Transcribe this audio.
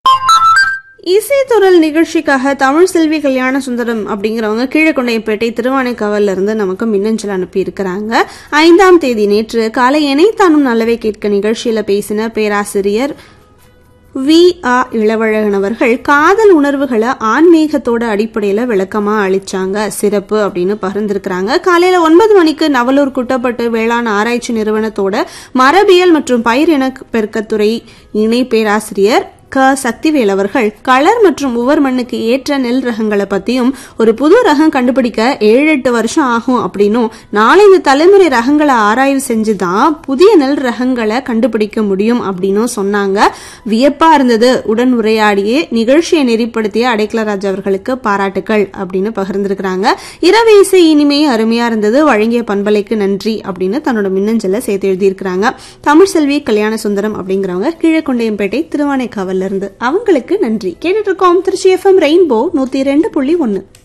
இசைத்துறல் நிகழ்ச்சிக்காக தமிழ் செல்வி கல்யாண சுந்தரம் அப்படிங்கிறவங்க கீழக்கொண்டையப்பேட்டை திருவானைக்காவல்ல இருந்து நமக்கு மின்னஞ்சல் அனுப்பி இருக்கிறாங்க ஐந்தாம் தேதி நேற்று காலை இணைத்தானும் நல்லவே கேட்க நிகழ்ச்சியில பேசின பேராசிரியர் வி ஆ இளவழகன் அவர்கள் காதல் உணர்வுகளை ஆன்மீகத்தோட அடிப்படையில விளக்கமா அளிச்சாங்க சிறப்பு அப்படின்னு பகிர்ந்திருக்கிறாங்க காலையில ஒன்பது மணிக்கு நவலூர் குட்டப்பட்டு வேளாண் ஆராய்ச்சி நிறுவனத்தோட மரபியல் மற்றும் பயிர் இன பெருக்கத்துறை இணை பேராசிரியர் க சக்திவேல் அவர்கள் களர் மற்றும் உவர் மண்ணுக்கு ஏற்ற நெல் ரகங்களை பத்தியும் ஒரு புது ரகம் கண்டுபிடிக்க ஏழு எட்டு வருஷம் ஆகும் அப்படின்னும் நாலஞ்சு தலைமுறை ரகங்களை ஆராய்வு செஞ்சுதான் புதிய நெல் ரகங்களை கண்டுபிடிக்க முடியும் அப்படின்னும் சொன்னாங்க வியப்பா இருந்தது உடன் உரையாடியே நிகழ்ச்சியை நெறிப்படுத்திய அடைக்கலராஜ் அவர்களுக்கு பாராட்டுக்கள் அப்படின்னு பகிர்ந்திருக்கிறாங்க இரவு இசை இனிமே அருமையா இருந்தது வழங்கிய பண்பலைக்கு நன்றி அப்படின்னு தன்னோட மின்னஞ்சல சேர்த்து எழுதியிருக்கிறாங்க தமிழ் செல்வி கல்யாண சுந்தரம் அப்படிங்கிறவங்க கீழக்கொண்டையம்பேட்டை திருவானைக்காவல்ல இருந்து அவங்களுக்கு நன்றி கேட்டுட்டு இருக்கோம் திருச்சி எஃப்எம் ரெயின்போ நூத்தி ரெண்டு புள்ளி ஒன்னு